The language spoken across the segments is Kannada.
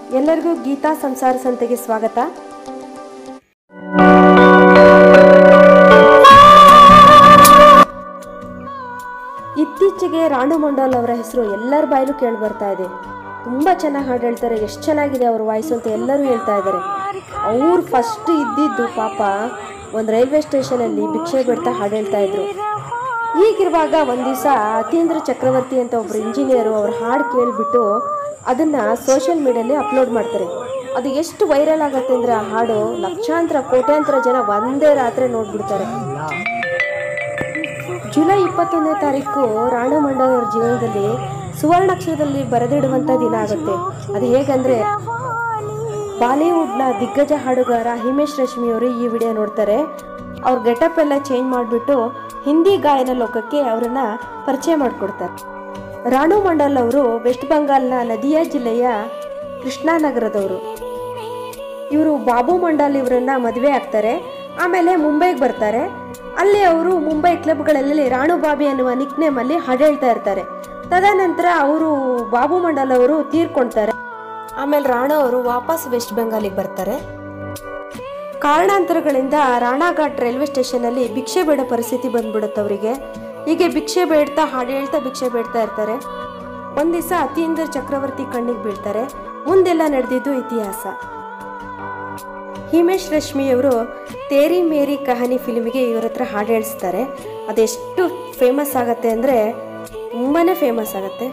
ಎಲ್ಲರಿಗೂ ಗೀತಾ ಸಂಸಾರ ಸಂತೆಗೆ ಸ್ವಾಗತ ಇತ್ತೀಚೆಗೆ ರಾಣು ಮಂಡಲ್ ಅವರ ಹೆಸರು ಎಲ್ಲರ ಬಾಯಲ್ಲೂ ಕೇಳಿ ಬರ್ತಾ ಇದೆ ತುಂಬ ಚೆನ್ನಾಗಿ ಹಾಡು ಹೇಳ್ತಾರೆ ಎಷ್ಟು ಚೆನ್ನಾಗಿದೆ ಅವ್ರ ವಾಯ್ಸು ಅಂತ ಎಲ್ಲರೂ ಹೇಳ್ತಾ ಇದ್ದಾರೆ ಅವ್ರು ಫಸ್ಟ್ ಇದ್ದಿದ್ದು ಪಾಪ ಒಂದು ರೈಲ್ವೆ ಸ್ಟೇಷನಲ್ಲಿ ಭಿಕ್ಷೆ ಬಿಡ್ತಾ ಹಾಡು ಹೇಳ್ತಾ ಇದ್ರು ಹೀಗಿರುವಾಗ ಒಂದು ದಿವಸ ಅತೀಂದ್ರ ಚಕ್ರವರ್ತಿ ಅಂತ ಒಬ್ರು ಇಂಜಿನಿಯರು ಅವ್ರ ಹಾಡು ಕೇಳಿಬಿಟ್ಟು ಅದನ್ನು ಸೋಷಿಯಲ್ ಮೀಡಿಯಲ್ಲಿ ಅಪ್ಲೋಡ್ ಮಾಡ್ತಾರೆ ಅದು ಎಷ್ಟು ವೈರಲ್ ಆಗತ್ತೆ ಅಂದರೆ ಆ ಹಾಡು ಲಕ್ಷಾಂತರ ಕೋಟ್ಯಾಂತರ ಜನ ಒಂದೇ ರಾತ್ರಿ ನೋಡ್ಬಿಡ್ತಾರೆ ಜುಲೈ ಇಪ್ಪತ್ತೊಂದನೇ ತಾರೀಕು ರಾಣಾ ಮಂಡಲ್ ಅವ್ರ ಜೀವನದಲ್ಲಿ ಸುವರ್ಣಾಕ್ಷರದಲ್ಲಿ ಬರೆದಿಡುವಂಥ ದಿನ ಆಗುತ್ತೆ ಅದು ಹೇಗಂದ್ರೆ ಬಾಲಿವುಡ್ನ ದಿಗ್ಗಜ ಹಾಡುಗಾರ ಹಿಮೇಶ್ ರೇಷ್ಮಿ ಅವರು ಈ ವಿಡಿಯೋ ನೋಡ್ತಾರೆ ಅವ್ರ ಗೆಟಪ್ ಎಲ್ಲ ಚೇಂಜ್ ಮಾಡಿಬಿಟ್ಟು ಹಿಂದಿ ಗಾಯನ ಲೋಕಕ್ಕೆ ಅವರನ್ನ ಪರಿಚಯ ಮಾಡಿಕೊಡ್ತಾರೆ ರಾಣು ಮಂಡಲ್ ಅವರು ವೆಸ್ಟ್ ಬೆಂಗಾಲ್ನ ನದಿಯಾ ಜಿಲ್ಲೆಯ ಕೃಷ್ಣಾನಗರದವರು ಇವರು ಬಾಬು ಮಂಡಲ್ ಇವರನ್ನ ಮದುವೆ ಆಗ್ತಾರೆ ಆಮೇಲೆ ಮುಂಬೈಗೆ ಬರ್ತಾರೆ ಅಲ್ಲಿ ಅವರು ಮುಂಬೈ ಕ್ಲಬ್ಗಳಲ್ಲಿ ರಾಣು ಬಾಬಿ ಅನ್ನುವ ನಿಕ್ನೇಮ್ ಅಲ್ಲಿ ಹಾಡು ಹೇಳ್ತಾ ಇರ್ತಾರೆ ತದನಂತರ ಅವರು ಬಾಬು ಮಂಡಲ್ ಅವರು ತೀರ್ಕೊಳ್ತಾರೆ ಆಮೇಲೆ ರಾಣಾ ಅವರು ವಾಪಸ್ ವೆಸ್ಟ್ ಬೆಂಗಾಲಿಗೆ ಬರ್ತಾರೆ ಕಾರಣಾಂತರಗಳಿಂದ ರಾಣಾಘಾಟ್ ರೈಲ್ವೆ ಸ್ಟೇಷನಲ್ಲಿ ಭಿಕ್ಷೆ ಬೇಡೋ ಪರಿಸ್ಥಿತಿ ಬಂದ್ಬಿಡುತ್ತೆ ಅವರಿಗೆ ಹೀಗೆ ಭಿಕ್ಷೆ ಬೇಡ್ತಾ ಹಾಡು ಹೇಳ್ತಾ ಭಿಕ್ಷೆ ಬೇಡ್ತಾ ಇರ್ತಾರೆ ಒಂದು ದಿವಸ ಅತೀಂದ್ರ ಚಕ್ರವರ್ತಿ ಕಣ್ಣಿಗೆ ಬೀಳ್ತಾರೆ ಮುಂದೆಲ್ಲ ನಡೆದಿದ್ದು ಇತಿಹಾಸ ಹಿಮೇಶ್ ರಶ್ಮಿಯವರು ತೇರಿ ಮೇರಿ ಕಹಾನಿ ಫಿಲ್ಮಿಗೆ ಇವ್ರ ಹತ್ರ ಹಾಡು ಹೇಳಿಸ್ತಾರೆ ಅದೆಷ್ಟು ಫೇಮಸ್ ಆಗತ್ತೆ ಅಂದರೆ ತುಂಬಾ ಫೇಮಸ್ ಆಗುತ್ತೆ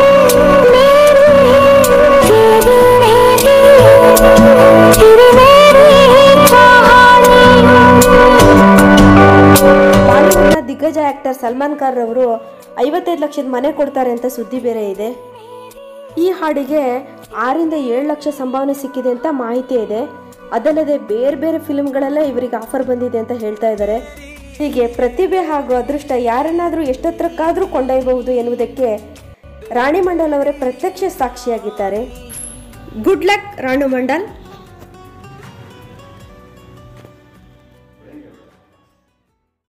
ಬಾಲಿವುಡ್ನ ದಿಗ್ಗಜ ಆಕ್ಟರ್ ಸಲ್ಮಾನ್ ಖಾನ್ ಅವರು ಐವತ್ತೈದು ಲಕ್ಷದ ಮನೆ ಕೊಡ್ತಾರೆ ಅಂತ ಸುದ್ದಿ ಬೇರೆ ಇದೆ ಈ ಹಾಡಿಗೆ ಆರಿಂದ ಏಳು ಲಕ್ಷ ಸಂಭಾವನೆ ಸಿಕ್ಕಿದೆ ಅಂತ ಮಾಹಿತಿ ಇದೆ ಅದಲ್ಲದೆ ಬೇರೆ ಬೇರೆ ಫಿಲ್ಮ್ಗಳೆಲ್ಲ ಇವರಿಗೆ ಆಫರ್ ಬಂದಿದೆ ಅಂತ ಹೇಳ್ತಾ ಇದ್ದಾರೆ ಹೀಗೆ ಪ್ರತಿಭೆ ಹಾಗೂ ಅದೃಷ್ಟ ಯಾರನ್ನಾದರೂ ಎಷ್ಟೊತ್ತರಕ್ಕಾದರೂ ಕೊಂಡೊಯ್ಯಬಹುದು ಎನ್ನುವುದಕ್ಕೆ ರಾಣಿ ಮಂಡಲ್ ಅವರೇ ಪ್ರತ್ಯಕ್ಷ ಸಾಕ್ಷಿಯಾಗಿದ್ದಾರೆ ಗುಡ್ ಲಕ್ ರಾಣು ಮಂಡಲ್